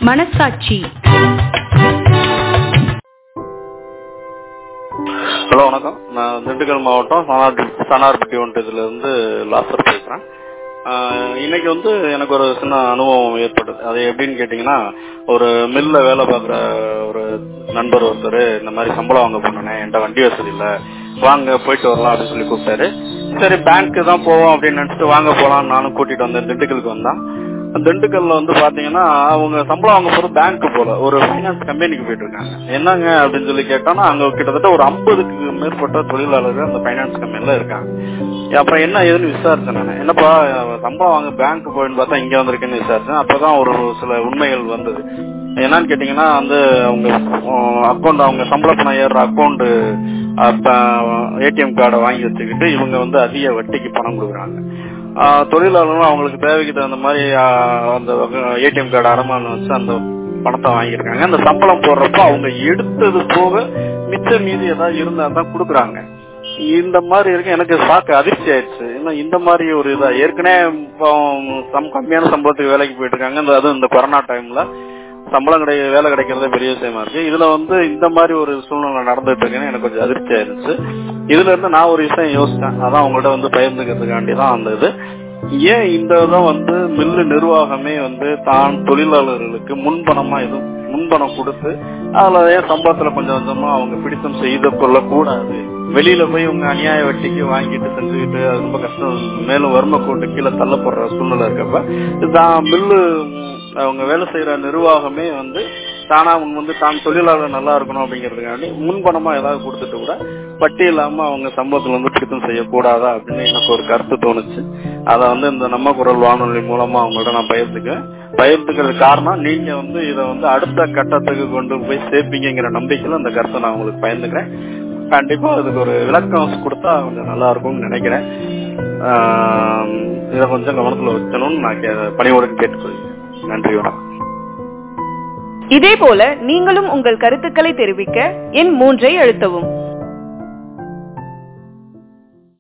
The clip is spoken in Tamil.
மனசாட்சி ஹலோ வணக்கம் நான் திண்டுக்கல் மாவட்டம் சானார் சானார்பட்டி ஒன்றியத்துல இருந்து லாசர் பேசுறேன் ஆஹ் இன்னைக்கு வந்து எனக்கு ஒரு சின்ன அனுபவம் ஏற்பட்டது அது எப்படின்னு கேட்டீங்கன்னா ஒரு மில்ல வேலை பார்க்குற ஒரு நண்பர் ஒருத்தர் இந்த மாதிரி சம்பளம் வாங்க போனேன் என்கிட்ட வண்டி வசதி இல்ல வாங்க போயிட்டு வரலாம் அப்படின்னு சொல்லி கூப்பிட்டாரு சரி பேங்க்கு தான் போவோம் அப்படின்னு நினைச்சிட்டு வாங்க போலாம் நானும் கூட்டிட்டு வந்தேன் திண்டுக்கலுக்கு வந்தான் திண்டுக்கல்ல வந்து பாத்தீங்கன்னா அவங்க சம்பளம் வாங்க போறது பேங்க் போல ஒரு ஃபைனான்ஸ் கம்பெனிக்கு போயிட்டு இருக்காங்க என்னங்க அப்படின்னு சொல்லி கேட்டோம்னா அங்க கிட்டத்தட்ட ஒரு ஐம்பதுக்கு மேற்பட்ட தொழிலாளர்கள் அந்த ஃபைனான்ஸ் கம்பெனில இருக்காங்க அப்புறம் என்ன ஏதுன்னு விசாரிச்சேன் நான் என்னப்பா சம்பளம் வாங்க பேங்க் போயின்னு பார்த்தா இங்க வந்திருக்கேன்னு விசாரிச்சேன் அப்பதான் ஒரு சில உண்மைகள் வந்தது என்னன்னு கேட்டீங்கன்னா வந்து அவங்க அக்கௌண்ட் அவங்க சம்பள பணம் ஏறுற அக்கௌண்ட் ஏடிஎம் கார்டை வாங்கி வச்சுக்கிட்டு இவங்க வந்து அதிக வட்டிக்கு பணம் கொடுக்குறாங்க தொழிலாளர்களும் அவங்களுக்கு தேவைக்கு தகுந்த மாதிரி அந்த ஏடிஎம் கார்டு அடமானம் வச்சு அந்த பணத்தை வாங்கியிருக்காங்க அந்த சம்பளம் போடுறப்போ அவங்க எடுத்தது போக மிச்ச மீதி ஏதாவது இருந்தா தான் கொடுக்குறாங்க இந்த மாதிரி இருக்கு எனக்கு பார்க்க அதிர்ச்சி ஆயிடுச்சு ஏன்னா இந்த மாதிரி ஒரு இதா ஏற்கனவே கம்மியான சம்பளத்துக்கு வேலைக்கு போயிட்டு இருக்காங்க இந்த அதுவும் இந்த கொரோனா டைம்ல சம்பளம் கிடைக்க வேலை கிடைக்கிறதே பெரிய விஷயமா இருக்கு இதுல வந்து இந்த மாதிரி ஒரு சூழ்நிலை நடந்துட்டு இருக்குன்னு எனக்கு கொஞ்சம் அதிர்ச்சி ஆயிருச்சு இதுல இருந்து நான் ஒரு விஷயம் யோசிச்சேன் அதான் உங்கள்ட்ட வந்து பகிர்ந்துக்கிறதுக்காண்டி தான் அந்த இது ஏன் இந்த இடம் வந்து மில்லு நிர்வாகமே வந்து தான் தொழிலாளர்களுக்கு முன்பணமா எதுவும் முன்பணம் கொடுத்து அதுல ஏன் சம்பளத்துல கொஞ்சம் கொஞ்சமா அவங்க பிடித்தம் செய்து கொள்ள கூடாது வெளியில போய் உங்க அநியாய வட்டிக்கு வாங்கிட்டு செஞ்சுக்கிட்டு அது ரொம்ப கஷ்டம் மேலும் வறுமை கோட்டு கீழே தள்ளப்படுற சூழ்நிலை இருக்கப்ப தான் மில்லு அவங்க வேலை செய்யற நிர்வாகமே வந்து தானா முன் வந்து தான் தொழிலாளர் நல்லா இருக்கணும் அப்படிங்கிறதுக்காண்டி முன்பணமா ஏதாவது கொடுத்துட்டு கூட வட்டி இல்லாம அவங்க சம்பளத்துல வந்து பிடித்தம் செய்யக்கூடாதா அப்படின்னு எனக்கு ஒரு கருத்து தோணுச்சு அதை வந்து இந்த நம்ம குரல் வானொலி மூலமா அவங்கள்ட்ட நான் பயிர்த்துக்கேன் பயிர்த்துக்கிறது காரணம் நீங்க வந்து இதை வந்து அடுத்த கட்டத்துக்கு கொண்டு போய் சேர்ப்பீங்கிற நம்பிக்கையில அந்த கருத்தை நான் உங்களுக்கு பயந்துக்கிறேன் கண்டிப்பா அதுக்கு ஒரு விளக்கம் கொடுத்தா கொஞ்சம் நல்லா இருக்கும்னு நினைக்கிறேன் இதை கொஞ்சம் கவனத்துல வச்சணும்னு நான் பணியோடு கேட்டுக்கொள்கிறேன் நன்றி வணக்கம் இதே போல நீங்களும் உங்கள் கருத்துக்களை தெரிவிக்க எண் மூன்றை அழுத்தவும்